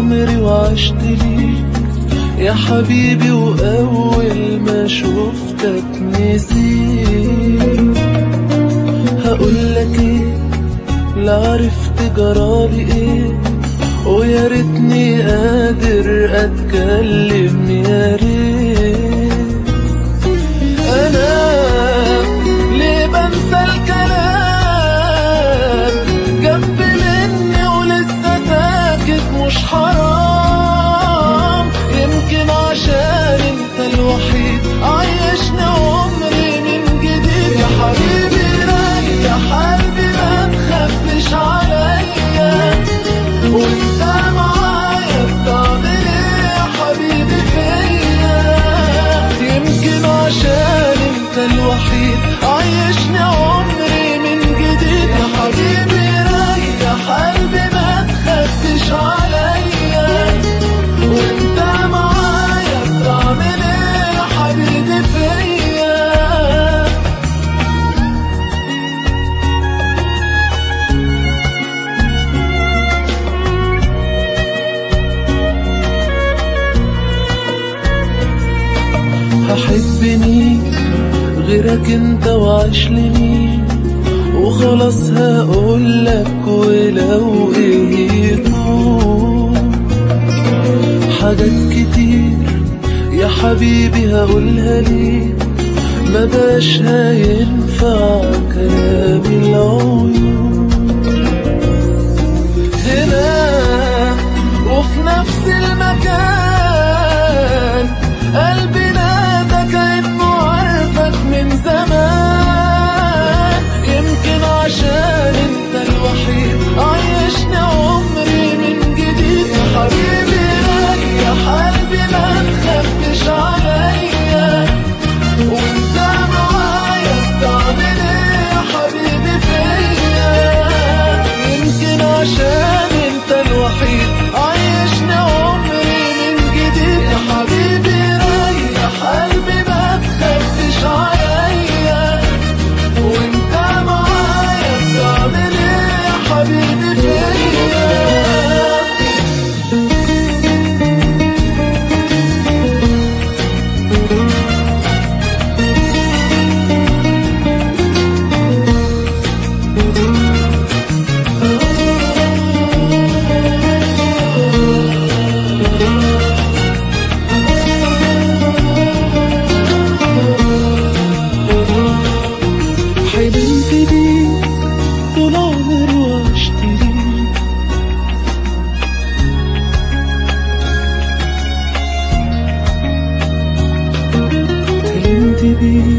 عمري وعشت ليك يا حبيبي وأول ما شفتك نسيت هقولك ايه لا عرفت جرالي ايه ويا ريتني قادر اتكلم يا ريت انا ليه بنسى الكلام جنب مني ولسه ساكت مش حرام يمكن عشان انت الوحيد عايشني عمري من جديد يا حبيبي ريح قلبي ما تخبش عليا وانت معايا بتعمل ايه يا حبيبي فيا يمكن عشان انت الوحيد عايشني عمري من جديد يا حبيبي ريح قلبي ما تخبش عليا وانت معايا بتعمل ايه يا حبيبي فيا هحب مين غيرك انت وعيش لمين وخلاص هقولك ولو ايه يكون حاجات كتير يا حبيبي هقولها ليك ما بقاش هينفع كلام العيون هنا وفي نفس المكان قلبي نادى كأنه عارفك من زمان يمكن عشان انت الوحيد عايشني عمري من جديد يا حبيبي ريح قلبي ما تخبش عليا وانت معايا بتعمل ايه يا حبيبي فيا يمكن عشان انت الوحيد عايشني عمري من جديد يا حبيبي ريح قلبي ما تخبش عليا وانت معايا بتعمل ايه يا حبيبي فيا حلمت بيك طول عمري وعشت ليك حلمت بيك